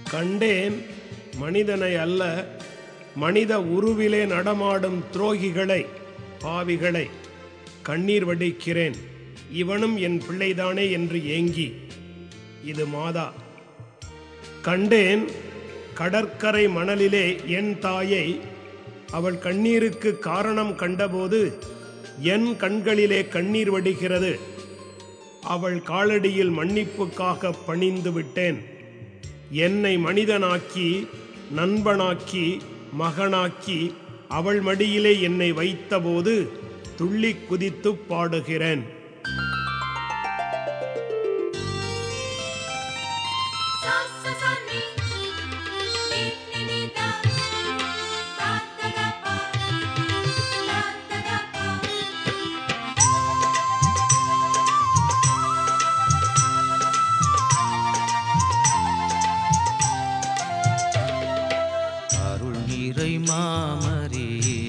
கண்டேன் மனிதனை அல்ல மனித உருவிலே நடமாடும் துரோகிகளை பாவிகளை கண்ணீர் வடிக்கிறேன் இவனும் என் பிள்ளைதானே என்று ஏங்கி இது மாதா கண்டேன் கடற்கரை மணலிலே என் தாயை அவள் கண்ணீருக்கு காரணம் கண்டபோது என் கண்களிலே கண்ணீர் வடிகிறது அவள் காலடியில் மன்னிப்புக்காக பணிந்து விட்டேன் என்னை மனிதனாக்கி நண்பனாக்கி மகனாக்கி அவள் மடியிலே என்னை வைத்தபோது துள்ளி குதித்து பாடுகிறேன் sa sa sa ni ni ni ni da da da da pa da da da pa அருள் நீரை மாமரியே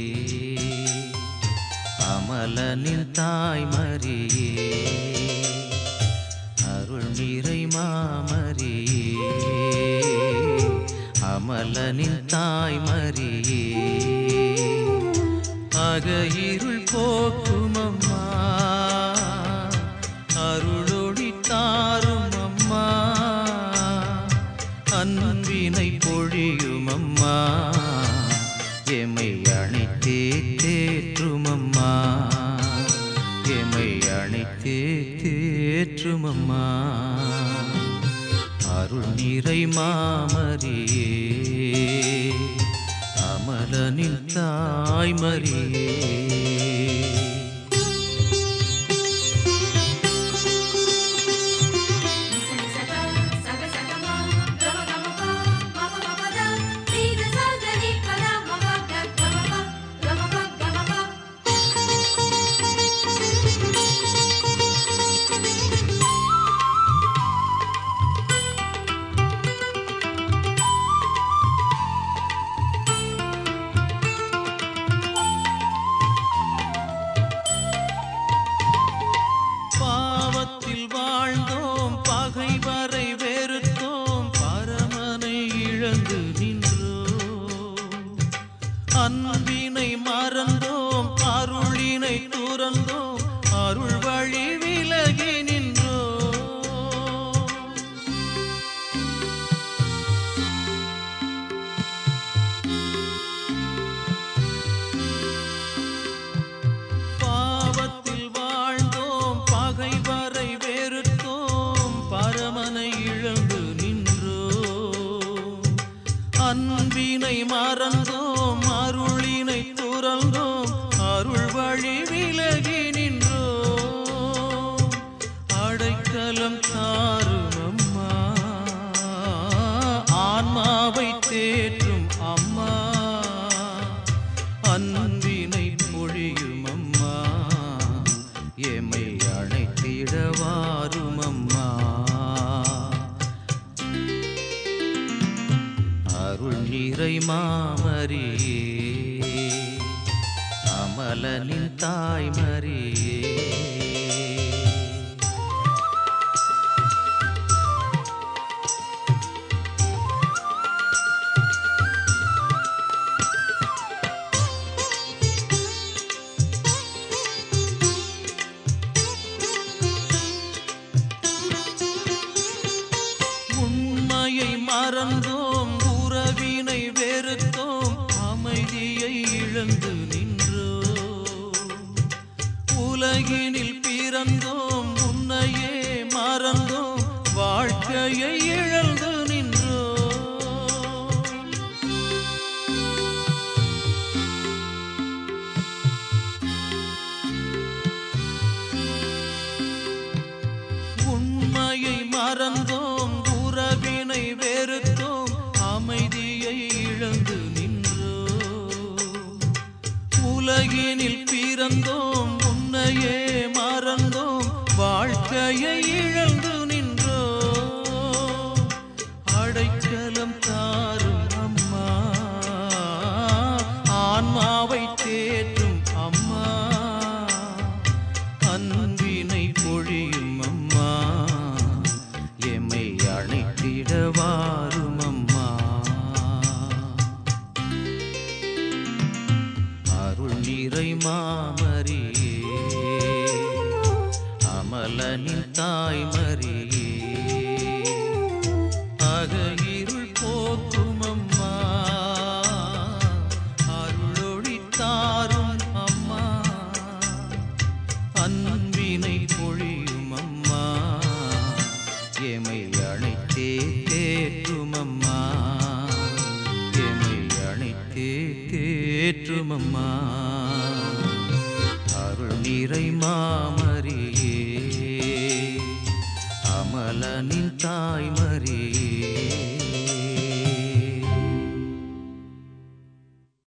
அமலனின் தாய்மரியே அருள் நீரை மாமரியே அமலனின் தாய்மரியே அக இருள் போக்கும் அம்மா அருளொளி தாரும் அம்மா அன்பினை பொழியும் அம்மா எமை அணைத்தே தேற்றும் அம்மா எமை அணைத்தே தேற்றும் அம்மா அருள் நிறை மாமரியே அமலனின் தாய்மரியே ni sa ni sa da sa ga sa ga ma ga ma ga ma pa ma pa ma pa da ni da sa ga ni pa da ma pa ga ga ma pa ga ma pa ga ma pa பாவத்தில் வாழ்ந்தோம் பகைவரை வெறுத்தோம் பரமனை இழந்து நின்றோம் அன்பினை மறந்தோம் அருளினை துறந்தோம் அருள் வழி விலகி நின்றோம் பாவத்தில் வாழ்ந்தோம் பகைவரை வெறுத்தோம் பரமனை இழந்து நின்றோம் அன்பினை மறந்தோம் அருளினை துறந்தோம் அருள் வழி விலகி நின்றோம் அடைக்கலம் தாரும் அம்மா ஆன்மாவை தேற்றும் அம்மா அன்பினை பொழியும் அம்மா எமை அழைத்திடவாரும் அம்மா அருள் நிறை மாமரியே அமலனின் தாய்மரியே உண்மையை மறந்தோம் உறவினை வெறுத்தோம் அமைதியை இழந்து நின்றோம் உலகினில் பிறந்தோம் உன்னையே மறந்தோம் வாழ்க்கையை இழந்து நின்றோம் உண்மையை மறந்தோம் உறவினை வெறுத்தோம் அமைதியை இழந்து நின்றோம் உலகினில் பிறந்தோம் உன்னையே மறந்தோம் வாழ்க்கையை இழந்து நின்றோம் தாய் மரியே அக இருள் போக்கும் அம்மா அருளொளி தாரும் அம்மா அன்பினை பொழியும் அம்மா எமை அழைத்தே தேற்றும் அம்மா எமை அழைத்தே தேற்றும் அம்மா அருள் நிறை மாம